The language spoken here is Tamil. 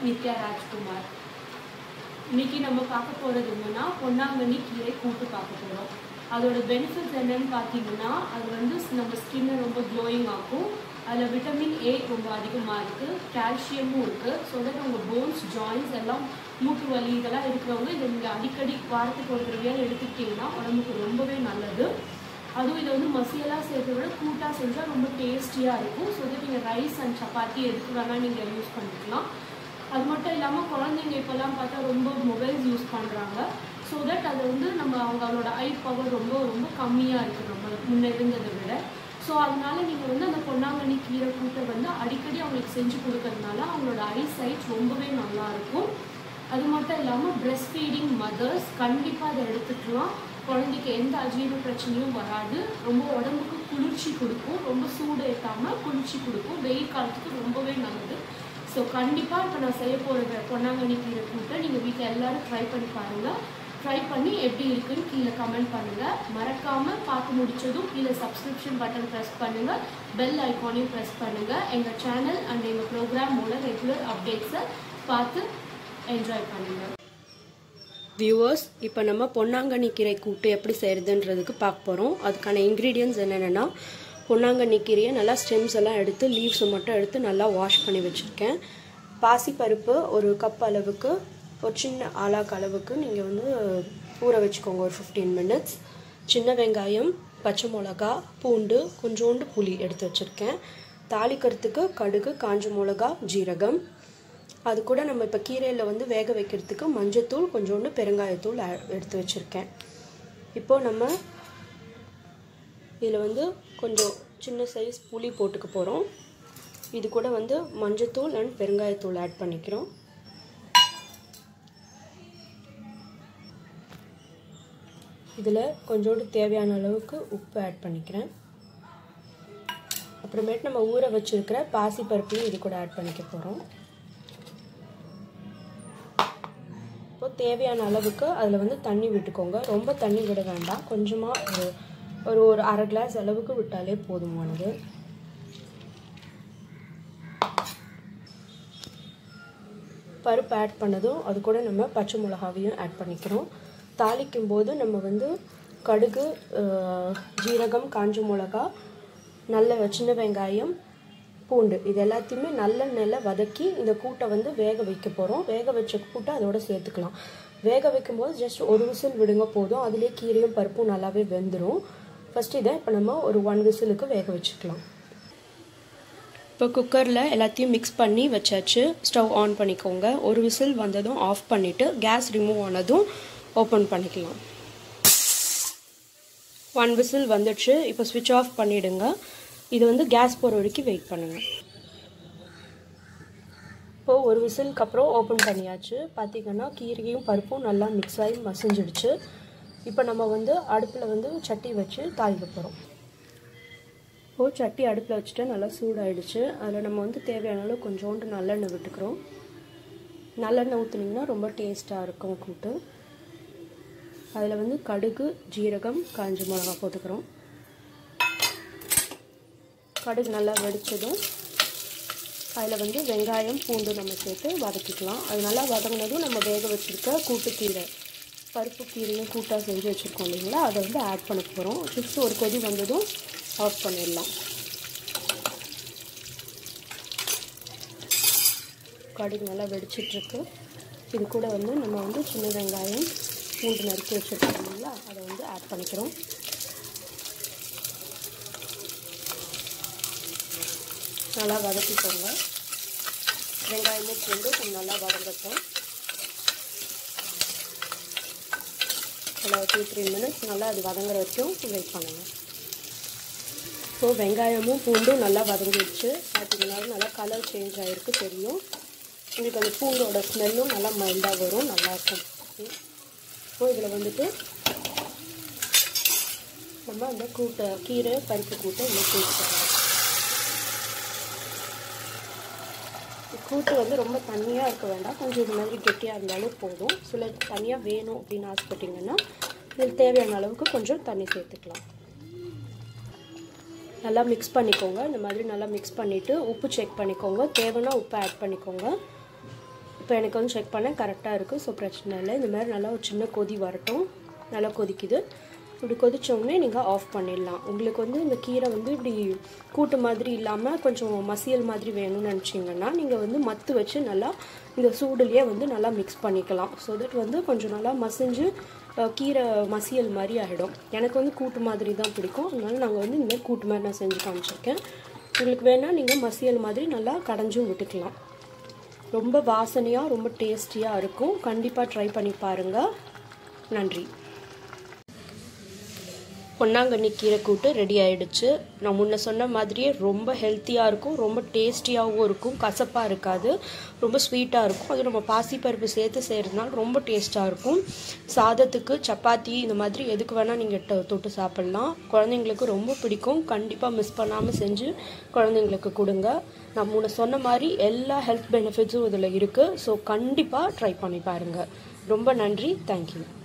நித்யா ராஜ்குமார் இன்னைக்கு நம்ம பார்க்க போகிறது என்னன்னா பொன்னாங்கண்ணி கீரை கூட்டு பார்க்க போகிறோம் அதோட பெனிஃபிட்ஸ் என்னன்னு பார்த்தீங்கன்னா அது வந்து நம்ம ஸ்கின்னை ரொம்ப க்ளோயிங் ஆக்கும் அதில் விட்டமின் ஏ ரொம்ப அதிகமாக இருக்குது கால்சியமும் இருக்குது ஸோ தட் உங்கள் போன்ஸ் ஜாயின்ஸ் எல்லாம் மூட்டு வலி இதெல்லாம் இருக்கிறவங்க இதை நீங்கள் அடிக்கடி வாரத்துக்கு ஒரு தடவையாவது எடுத்துக்கிட்டிங்கன்னா உடம்புக்கு ரொம்பவே நல்லது அதுவும் இதை வந்து மசியலாக சேர்த்து விட கூட்டாக செஞ்சால் ரொம்ப டேஸ்டியாக இருக்கும் ஸோ தட் நீங்கள் ரைஸ் அண்ட் சப்பாத்தி எதுக்கு வேணால் நீங்கள் யூஸ் பண்ணிக்கலாம் அது மட்டும் இல்லாமல் குழந்தைங்க இப்போல்லாம் பார்த்தா ரொம்ப மொபைல்ஸ் யூஸ் பண்ணுறாங்க ஸோ தட் அது வந்து நம்ம அவங்களோட ஐ பவர் ரொம்ப ரொம்ப கம்மியாக இருக்குது நம்ம முன்ன இருந்ததை விட ஸோ அதனால நீங்கள் வந்து அந்த பொன்னாங்கண்ணி கீரை கூட்டை வந்து அடிக்கடி அவங்களுக்கு செஞ்சு கொடுக்கறதுனால அவங்களோட ஐ சைட் ரொம்பவே நல்லா இருக்கும் அது மட்டும் இல்லாமல் பிரஸ்ட் ஃபீடிங் மதர்ஸ் கண்டிப்பாக அதை எடுத்துக்கலாம் குழந்தைக்கு எந்த அஜீரண பிரச்சனையும் வராது ரொம்ப உடம்புக்கு குளிர்ச்சி கொடுக்கும் ரொம்ப சூடு ஏற்றாமல் குளிர்ச்சி கொடுக்கும் வெயில் காலத்துக்கு ரொம்பவே நல்லது ஸோ கண்டிப்பாக இப்போ நான் செய்ய போகிற பொன்னாங்கண்ணி கீரை கூட்டை நீங்கள் வீட்டில் எல்லாரும் ட்ரை பண்ணி பாருங்கள் ட்ரை பண்ணி எப்படி இருக்குன்னு கீழே கமெண்ட் பண்ணுங்கள் மறக்காமல் பார்த்து முடிச்சதும் கீழே சப்ஸ்கிரிப்ஷன் பட்டன் ப்ரெஸ் பண்ணுங்கள் பெல் ஐக்கானையும் ப்ரெஸ் பண்ணுங்கள் எங்கள் சேனல் அண்ட் எங்கள் ப்ரோக்ராம் மூலம் ரெகுலர் அப்டேட்ஸை பார்த்து என்ஜாய் பண்ணுங்கள் வியூவர்ஸ் இப்போ நம்ம பொன்னாங்கண்ணி கீரை கூட்டு எப்படி செய்கிறதுன்றதுக்கு பார்க்க போகிறோம் அதுக்கான இன்க்ரீடியன்ஸ் என்னென்னா பொன்னாங்கண்ணி கீரையை நல்லா ஸ்டெம்ஸ் எல்லாம் எடுத்து லீவ்ஸை மட்டும் எடுத்து நல்லா வாஷ் பண்ணி வச்சுருக்கேன் பாசிப்பருப்பு ஒரு கப் அளவுக்கு ஒரு சின்ன ஆளாக்கு அளவுக்கு நீங்கள் வந்து ஊற வச்சுக்கோங்க ஒரு ஃபிஃப்டீன் மினிட்ஸ் சின்ன வெங்காயம் பச்சை மிளகா பூண்டு கொஞ்சோண்டு புளி எடுத்து வச்சுருக்கேன் தாளிக்கிறதுக்கு கடுகு காஞ்ச மிளகா ஜீரகம் அது கூட நம்ம இப்போ கீரையில் வந்து வேக வைக்கிறதுக்கு மஞ்சத்தூள் கொஞ்சோண்டு பெருங்காயத்தூள் எடுத்து வச்சுருக்கேன் இப்போது நம்ம இதில் வந்து கொஞ்சம் சின்ன சைஸ் புளி போட்டுக்க போகிறோம் இது கூட வந்து மஞ்சத்தூள் அண்ட் பெருங்காயத்தூள் ஆட் பண்ணிக்கிறோம் இதில் கொஞ்சோண்டு தேவையான அளவுக்கு உப்பு ஆட் பண்ணிக்கிறேன் அப்புறமேட்டு நம்ம ஊற வச்சுருக்கிற பாசி பருப்பையும் இது கூட ஆட் பண்ணிக்க போகிறோம் இப்போ தேவையான அளவுக்கு அதில் வந்து தண்ணி விட்டுக்கோங்க ரொம்ப தண்ணி விட வேண்டாம் கொஞ்சமாக ஒரு ஒரு ஒரு அரை கிளாஸ் அளவுக்கு விட்டாலே போதுமானது பருப்பு ஆட் பண்ணதும் அது கூட நம்ம பச்சை மிளகாவையும் ஆட் பண்ணிக்கிறோம் தாளிக்கும் போது நம்ம வந்து கடுகு ஜீரகம் காஞ்ச மிளகா நல்ல சின்ன வெங்காயம் பூண்டு இது எல்லாத்தையுமே நல்ல நெல்ல வதக்கி இந்த கூட்டை வந்து வேக வைக்க போகிறோம் வேக வச்ச கூட்டை அதோட சேர்த்துக்கலாம் வேக வைக்கும்போது ஜஸ்ட் ஒரு விசில் விடுங்க போதும் அதுலேயே கீரையும் பருப்பும் நல்லாவே வெந்துடும் ஃபஸ்ட் இதை இப்போ நம்ம ஒரு ஒன் விசிலுக்கு வேக வச்சுக்கலாம் இப்போ குக்கரில் எல்லாத்தையும் மிக்ஸ் பண்ணி வச்சாச்சு ஸ்டவ் ஆன் பண்ணிக்கோங்க ஒரு விசில் வந்ததும் ஆஃப் பண்ணிவிட்டு கேஸ் ரிமூவ் ஆனதும் ஓப்பன் பண்ணிக்கலாம் ஒன் விசில் வந்துடுச்சு இப்போ ஸ்விட்ச் ஆஃப் பண்ணிவிடுங்க இது வந்து கேஸ் போகிற வரைக்கும் வெயிட் பண்ணுங்கள் இப்போது ஒரு விசிலுக்கு அப்புறம் ஓப்பன் பண்ணியாச்சு பார்த்திங்கன்னா கீரையும் பருப்பும் நல்லா மிக்ஸ் ஆகி மசிஞ்சிடுச்சு இப்போ நம்ம வந்து அடுப்பில் வந்து சட்டி வச்சு தாளிக்க போகிறோம் இப்போது சட்டி அடுப்பில் வச்சுட்டு நல்லா சூடாயிடுச்சு அதில் நம்ம வந்து தேவையான அளவு கொஞ்சோண்டு நல்லெண்ணெய் விட்டுக்கிறோம் நல்லெண்ணெய் ஊற்றுனீங்கன்னா ரொம்ப டேஸ்ட்டாக இருக்கும் கூட்டு அதில் வந்து கடுகு ஜீரகம் காஞ்ச மிளகா போட்டுக்கிறோம் கடுகு நல்லா வெடித்ததும் அதில் வந்து வெங்காயம் பூண்டு நம்ம சேர்த்து வதக்கிக்கலாம் அது நல்லா வதங்கினதும் நம்ம வேக வச்சுருக்க கூட்டுக்கீரை பருப்பு கீரையும் கூட்டாக செஞ்சு வச்சுருக்கோம் இல்லைங்களா அதை வந்து ஆட் பண்ண போகிறோம் ஜஸ்ட் ஒரு கொதி வந்ததும் ஆஃப் பண்ணிடலாம் கடுகு நல்லா வெடிச்சிட்ருக்கு இது கூட வந்து நம்ம வந்து சின்ன வெங்காயம் பூண்டு நறுக்கி வச்சுருக்கோம் இல்லைங்களா அதை வந்து ஆட் பண்ணிக்கிறோம் நல்லா வதக்கிக்கோங்க வெங்காயமும் பூண்டு கொஞ்சம் நல்லா வதங்கட்டும் ஒரு டூ த்ரீ மினிட்ஸ் நல்லா அது வதங்குற வரைக்கும் வெயிட் பண்ணுங்கள் ஸோ வெங்காயமும் பூண்டும் நல்லா வதங்கிடுச்சு பார்த்தீங்கன்னா நல்லா கலர் சேஞ்ச் ஆகிருக்கு தெரியும் உங்களுக்கு அந்த பூண்டோட ஸ்மெல்லும் நல்லா மைல்டாக வரும் நல்லாயிருக்கும் ஸோ இதில் வந்துட்டு நம்ம அந்த கூட்டை கீரை பருப்பு கூட்டை இதில் சேர்த்துக்கலாம் கூட்டு வந்து ரொம்ப தண்ணியாக இருக்க வேண்டாம் கொஞ்சம் இது மாதிரி கெட்டியாக இருந்தாலும் போதும் சில தனியாக வேணும் அப்படின்னு ஆசைப்பட்டீங்கன்னா இதில் தேவையான அளவுக்கு கொஞ்சம் தண்ணி சேர்த்துக்கலாம் நல்லா மிக்ஸ் பண்ணிக்கோங்க இந்த மாதிரி நல்லா மிக்ஸ் பண்ணிவிட்டு உப்பு செக் பண்ணிக்கோங்க தேவைன்னா உப்பு ஆட் பண்ணிக்கோங்க இப்போ எனக்கு வந்து செக் பண்ண கரெக்டாக இருக்குது ஸோ பிரச்சனை இல்லை இந்த மாதிரி நல்லா ஒரு சின்ன கொதி வரட்டும் நல்லா கொதிக்குது இப்படி கொதிச்ச உடனே நீங்கள் ஆஃப் பண்ணிடலாம் உங்களுக்கு வந்து இந்த கீரை வந்து இப்படி கூட்டு மாதிரி இல்லாமல் கொஞ்சம் மசியல் மாதிரி வேணும்னு நினச்சிங்கன்னா நீங்கள் வந்து மத்து வச்சு நல்லா இந்த சூடுலேயே வந்து நல்லா மிக்ஸ் பண்ணிக்கலாம் ஸோ தட் வந்து கொஞ்சம் நல்லா மசிஞ்சு அஹ், கீரை மசியல் மாதிரி ஆகிடும் எனக்கு வந்து கூட்டு மாதிரி தான் பிடிக்கும் அதனால நாங்கள் வந்து இந்த மாதிரி கூட்டு மாதிரி நான் செஞ்சு காமிச்சிருக்கேன் உங்களுக்கு வேணால் நீங்கள் மசியல் மாதிரி நல்லா கடைஞ்சும் விட்டுக்கலாம் ரொம்ப வாசனையாக ரொம்ப டேஸ்டியாக இருக்கும் கண்டிப்பாக ட்ரை பண்ணி பாருங்கள் நன்றி பொன்னாங்கண்ணி கீரை கூட்டு ரெடி ஆயிடுச்சு நான் முன்ன சொன்ன மாதிரியே ரொம்ப ஹெல்த்தியாக இருக்கும் ரொம்ப டேஸ்டியாகவும் இருக்கும் கசப்பாக இருக்காது ரொம்ப ஸ்வீட்டாக இருக்கும் அது நம்ம பாசிப்பருப்பு சேர்த்து செய்கிறதுனால ரொம்ப டேஸ்ட்டாக இருக்கும் சாதத்துக்கு சப்பாத்தி இந்த மாதிரி எதுக்கு வேணால் நீங்கள் தொட்டு சாப்பிட்லாம் குழந்தைங்களுக்கு ரொம்ப பிடிக்கும் கண்டிப்பாக மிஸ் பண்ணாமல் செஞ்சு குழந்தைங்களுக்கு கொடுங்க நான் முன்ன சொன்ன மாதிரி எல்லா ஹெல்த் பெனிஃபிட்ஸும் இதில் இருக்குது ஸோ கண்டிப்பாக ட்ரை பண்ணி பாருங்கள் ரொம்ப நன்றி தேங்க்யூ